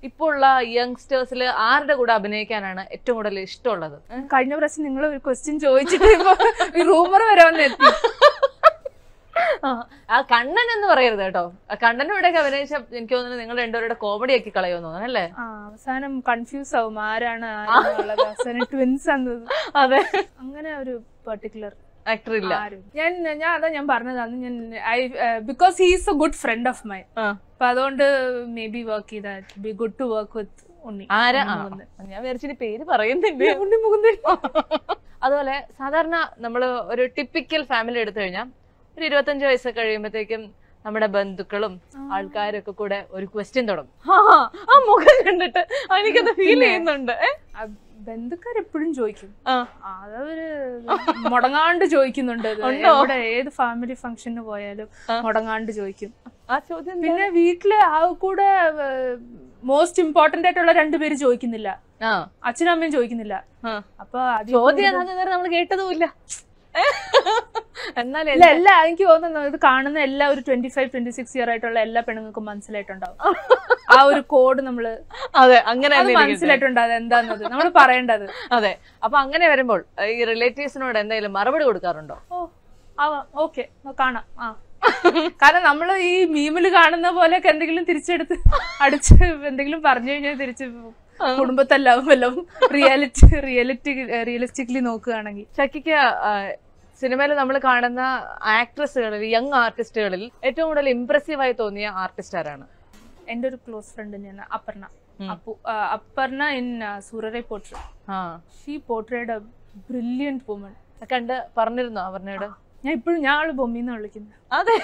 ഇപ്പോൾ ഉള്ള യങ്സ്റ്റേഴ്സിൽ ആരുടെ കൂടെ അഭിനയിക്കാനാണ് ഏറ്റവും കൂടുതൽ ഇഷ്ടമുള്ളത് കഴിഞ്ഞ പ്രാവശ്യം നിങ്ങൾ ഒരു ക്വസ്റ്റ്യൻ ചോദിച്ചിട്ട് റൂമർ വരെ വന്ന് എത്തി ആ, ആ കണ്ണൻ എന്ന് പറയരുത് കേട്ടോ ആ കണ്ണനും ഇവിടെയൊക്കെ അഭിനയിച്ച എനിക്ക് തോന്നുന്നു നിങ്ങൾ രണ്ടുപേരുടെ കോമഡി ആക്കി കളയുമെന്ന് തോന്നുന്നു അല്ലേ ആ അവസാനം കൺഫ്യൂസ് ആവും ആരാണ് ആരെന്നുള്ളത് അവസാനം ട്വിൻസ് എന്നത് അതെ അങ്ങനെ ഒരു പെർട്ടിക്കുലർ ആക്ടർ ഇല്ല ആരും ഞാൻ ഞാൻ അതാ ഞാൻ പറഞ്ഞതാണ് ഞാൻ I because he's a good friend of my ആ. അപ്പൊ അതുകൊണ്ട് മേ ബി വർക്ക് ചെയ്താൽ be good to work with Unni ആരാ ഉണ്ണി ആ, മുകുന്ദൻ. ഞാൻ വിചാരിച്ചിട്ട് പേര് പറയുന്നില്ല ഉണ്ണി മുകുന്ദൻ അതുപോലെ സാധാരണ നമ്മൾ ഒരു ടിപ്പിക്കൽ ഫാമിലി എടുത്തു കഴിഞ്ഞാൽ ഒരു ഇരുപത്തഞ്ച് വയസ്സ് കഴിയുമ്പോഴത്തേക്കും നമ്മുടെ ബന്ധുക്കളും ആൾക്കാരും ഒക്കെ കൂടെ ഒരു ക്വസ്റ്റ്യൻ തുടങ്ങും ആ, ആ മുഖം കണ്ടിട്ട് എനിക്കത് ഫീൽ ചെയ്യുന്നുണ്ട് ഏ? ബന്ധുക്കാർ എപ്പോഴും ചോദിക്കും ആ, അതവര് മുടങ്ങാണ്ട് ചോദിക്കുന്നുണ്ട് ഇത്. ഉണ്ടോ? എവിടെ ഏത് ഫാമിലി ഫംഗ്ഷന് പോയാലും ആ. മുടങ്ങാണ്ട് ചോദിക്കും ആ ചോദ്യം എന്താ? പിന്നെ വീട്ടില് ആ കൂടെ മോസ്റ്റ് ഇമ്പോർട്ടന്റ് ആയിട്ടുള്ള രണ്ടുപേര് ചോദിക്കുന്നില്ല ആ അച്ഛനും അമ്മയും ചോദിക്കുന്നില്ല ആ. അപ്പൊ അത് ചോദ്യം എന്താന്ന് നേരം നമ്മൾ കേട്ടതുമില്ല എന്നാൽ ഇല്ല എല്ലാ എനിക്ക് തോന്നുന്നു ഇത് കാണുന്ന എല്ലാ ഒരു twenty five twenty six year ആയിട്ടുള്ള എല്ലാ പെണ്ണുങ്ങൾക്കും മനസ്സിലായിട്ടുണ്ടാവും ആ ഒരു കോഡ് നമ്മള് അതെ അങ്ങനെ അത് തന്നെ ഇരിക്കട്ടെ. മനസ്സിലായിട്ടുണ്ടാവും അത് എന്താന്നത് നമ്മൾ പറയേണ്ടത് അതെ അപ്പൊ അങ്ങനെ വരുമ്പോൾ ഈ റിലേറ്റീവ്സിനോട് എന്തെങ്കിലും മറുപടി കൊടുക്കാറുണ്ടോ ഓ ആവാം ഓക്കെ കാണാം ആ കാരണം നമ്മൾ ഈ മീമില് കാണുന്ന പോലെയൊക്കെ എന്തെങ്കിലും തിരിച്ചെടുത്ത് അടിച്ച് എന്തെങ്കിലും പറഞ്ഞു കഴിഞ്ഞാൽ തിരിച്ച് കുടുംബത്തെല്ലാം വല്ലതും റിയാലിറ്റി റിയാലിറ്റി റിയലിസ്റ്റിക്കലി നോക്കുകയാണെങ്കിൽ ഷക്കിക്ക് സിനിമയിൽ നമ്മൾ കാണുന്ന ആക്ട്രസുകളിൽ യങ് ആർട്ടിസ്റ്റുകളിൽ ഏറ്റവും കൂടുതൽ ഇംപ്രസീവ് ആയി തോന്നിയ ആർട്ടിസ്റ്റ് ആരാണ് എൻ്റെ ഒരു ക്ലോസ് ഫ്രണ്ട് തന്നെയാണ് അപർണ ഉം. അപ്പു ആ, Aparna in Soorarai portray ah she portrayed a brilliant woman കണ്ട് പറഞ്ഞിരുന്നോ അവരുടെ ഞാൻ ഇപ്പോഴും ഞാൻ ആള് ബൊമ്മിന്ന് വിളിക്കുന്നത് അതെ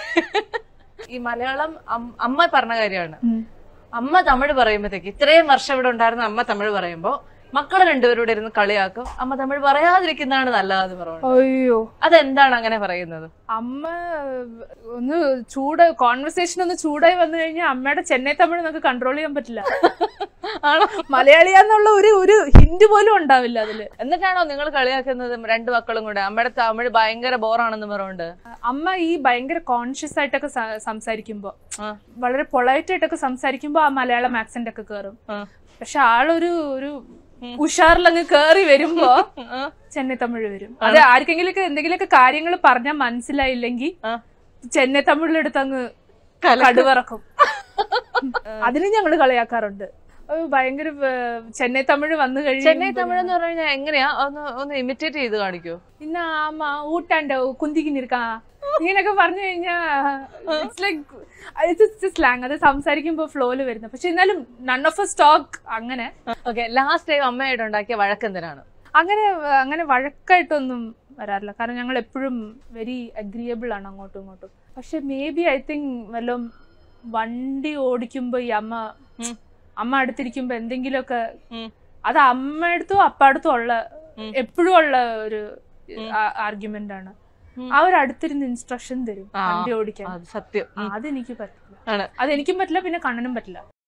ഈ മലയാളം അം- അമ്മ പറഞ്ഞ കാര്യമാണ് അമ്മ തമിഴ് പറയുമ്പോഴത്തേക്ക് ഇത്രയും വർഷം ഇവിടെ ഉണ്ടായിരുന്ന അമ്മ തമിഴ് പറയുമ്പോ മക്കളെ രണ്ടുപേരോട് ഇരുന്ന് കളിയാക്കും അമ്മ തമിഴ് പറയാതിരിക്കുന്നതാണ് നല്ലതെന്ന് പറഞ്ഞു അയ്യോ അതെന്താണ് അങ്ങനെ പറയുന്നത് അമ്മ ഒന്ന് ചൂട് കോൺവെർസേഷൻ ഒന്ന് ചൂടായി വന്നു കഴിഞ്ഞാൽ അമ്മയുടെ ചെന്നൈ തമിഴ് നമുക്ക് കൺട്രോൾ ചെയ്യാൻ പറ്റില്ല ആണോ മലയാളിയാന്നുള്ള ഒരു ഒരു ഹിന്റ് പോലും ഉണ്ടാവില്ല അതില് എന്നിട്ടാണോ നിങ്ങൾ കളിയാക്കുന്നത് രണ്ടു മക്കളും കൂടെ അമ്മയുടെ തമിഴ് ഭയങ്കര ബോറാണെന്ന് പറഞ്ഞുകൊണ്ട് അമ്മ ഈ ഭയങ്കര കോൺഷ്യസ് ആയിട്ടൊക്കെ സ- സംസാരിക്കുമ്പോ ആ. വളരെ പൊളൈറ്റ് ആയിട്ടൊക്കെ സംസാരിക്കുമ്പോ ആ മലയാളം ആക്സെന്റ് ഒക്കെ കേറും ആ. പക്ഷെ ആളൊരു ഒരു ഉഷാറിലങ്ങ് കേറി വരുമ്പോ ആ. ചെന്നൈ തമിഴ് വരും അത് ആർക്കെങ്കിലൊക്കെ എന്തെങ്കിലുമൊക്കെ കാര്യങ്ങൾ പറഞ്ഞാൽ മനസ്സിലായില്ലെങ്കിൽ ആ. ചെന്നൈ തമിഴിലെടുത്ത് അങ്ങ് കലക്കും. കടുവറക്കും അതിന് ഞങ്ങള് കളിയാക്കാറുണ്ട് അത് ഭയങ്കര ഏർ, ചെന്നൈ തമിഴ് വന്നു കഴിഞ്ഞു ചെന്നൈ തമിഴ് എന്ന് പറഞ്ഞു കഴിഞ്ഞാൽ എങ്ങനെയാ ഒന്ന് ഒന്ന് ഇമിറ്റേറ്റ് ചെയ്ത് കാണിക്കോ ഇന്ന ആമാ ഊട്ടാണ്ട കുന്തിക്ക് നിൽക്കാ ഇങ്ങനെയൊക്കെ പറഞ്ഞു കഴിഞ്ഞാ ഇറ്റ്സ് ലൈക്ക് സ്ലാങ് അത് സംസാരിക്കുമ്പോ ഫ്ലോയില് വരുന്നത് പക്ഷെ എന്നാലും നൺ ഓഫ് എ സ്റ്റോക്ക് അങ്ങനെ ഓക്കെ ലാസ്റ്റ് ടൈം അമ്മയായിട്ട് ഉണ്ടാക്കിയ വഴക്കെന്തിനാണ് അങ്ങനെ അങ്ങനെ വഴക്കായിട്ടൊന്നും വരാറില്ല കാരണം ഞങ്ങൾ എപ്പോഴും വെരി അഗ്രിയബിൾ ആണ് അങ്ങോട്ടും ഇങ്ങോട്ടും പക്ഷെ മേ ബി ഐ തിങ്ക് വല്ലതും വണ്ടി ഓടിക്കുമ്പോ ഈ അമ്മ ഉം. അമ്മ അടുത്തിരിക്കുമ്പോ എന്തെങ്കിലുമൊക്കെ ഉം. അത് അമ്മയടുത്തും അപ്പടുത്തും ഉള്ള ഉം. എപ്പോഴും ഉള്ള ഒരു ഉം. ആർഗ്യുമെന്റ് ആണ് ഉം. അവർ അടുത്തിരുന്ന് ഇൻസ്ട്രക്ഷൻ തരും ആ. വണ്ടി ഓടിക്കാൻ അത് സത്യം ആ, അതെനിക്ക് പറ്റില്ല ആണ് അതെനിക്കും പറ്റില്ല പിന്നെ കണ്ണനും പറ്റില്ല